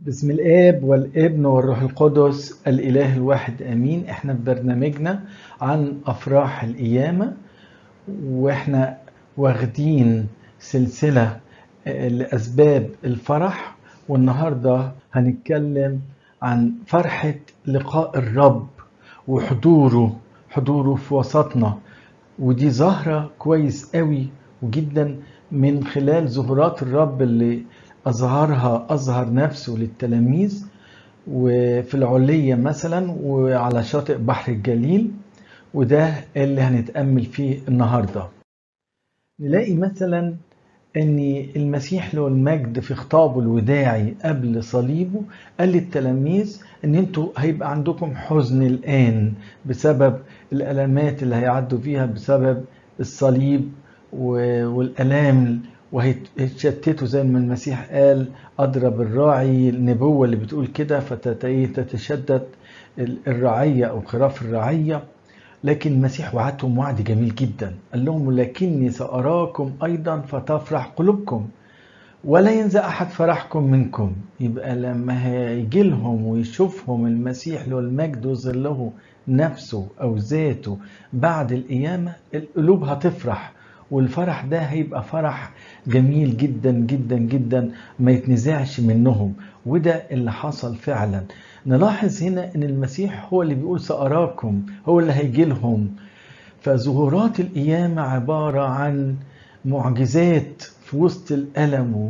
بسم الآب والابن والروح القدس الإله الواحد آمين احنا في برنامجنا عن أفراح القيامة واحنا واخدين سلسلة آه، لأسباب الفرح والنهاردة هنتكلم عن فرحة لقاء الرب وحضوره حضوره في وسطنا ودي ظاهرة كويس قوي وجدا من خلال ظهورات الرب اللي أظهرها أظهر نفسه للتلاميذ وفي العلية مثلا وعلى شاطئ بحر الجليل وده اللي هنتأمل فيه النهاردة نلاقي مثلا ان المسيح له المجد في خطابه الوداعي قبل صليبه قال للتلاميذ ان انتوا هيبقى عندكم حزن الان بسبب الالامات اللي هيعدوا فيها بسبب الصليب و- والالام وهيتشتتوا زي ما المسيح قال اضرب الراعي النبوه اللي بتقول كده فتتشدد الرعيه او خراف الرعيه لكن المسيح وعدهم وعد جميل جدا قال لهم لكني سأراكم أيضا فتفرح قلوبكم ولا ينزع أحد فرحكم منكم يبقى لما هيجي لهم ويشوفهم المسيح له المجد ويظهر له نفسه أو ذاته بعد القيامة القلوب هتفرح والفرح ده هيبقى فرح جميل جدا جدا جدا ما يتنزعش منهم وده اللي حصل فعلا نلاحظ هنا ان المسيح هو اللي بيقول سأراكم هو اللي هيجي لهم فظهورات القيامة عبارة عن معجزات في وسط الألم